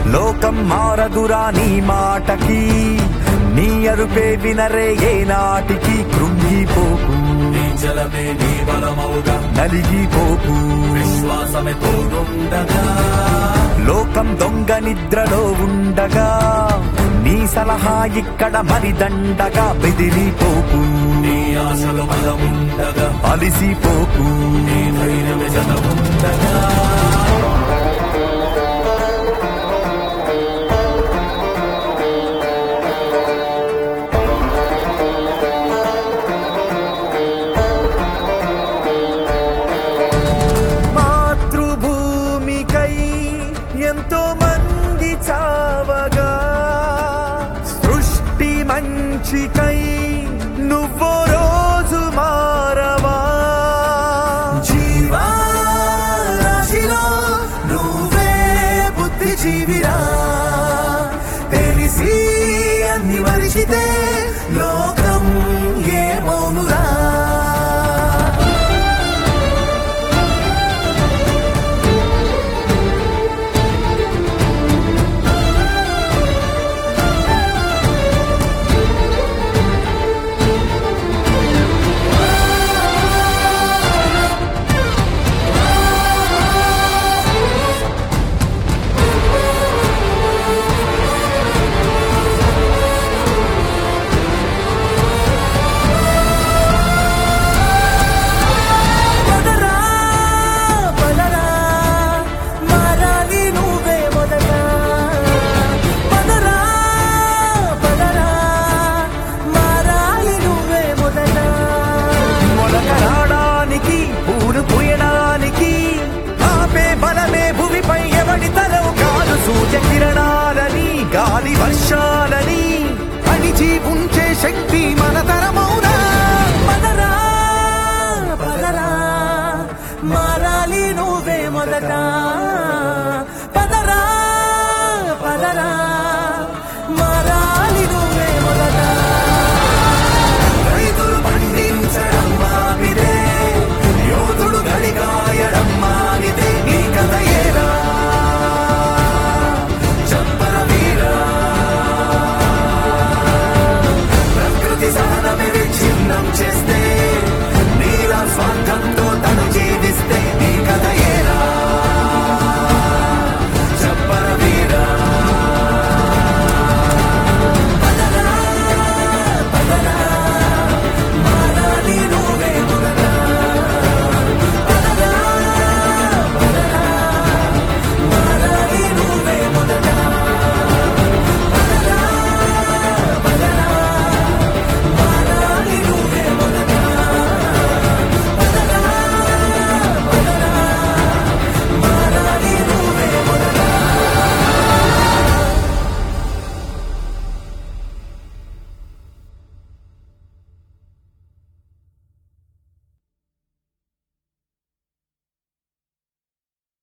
లోకం మారదురా నీ మాటకి నీ అరుపే వినరే ఏ నాటికి కృంగిపోకు నీ జలమే నీ బలమౌగా నలిగిపోకు విశ్వాసమే తోడుండగా లోకం దొంగ నిద్రలో ఉండగా నీ సలహా ఇక్కడ మరి దండగా బెదిరిపోకు నీ ఆశలు బలముండగా అలిసిపోకు నీ ధైర్యమే జలముండగా మాతృభూమికై ఎంతో మంది చావగా సృష్టి మంచికై నువ్వో రోజు మారవా జీవారాశిలో నువ్వే బుద్ధిజీవిరా తెలిసి అన్ని మరిచితే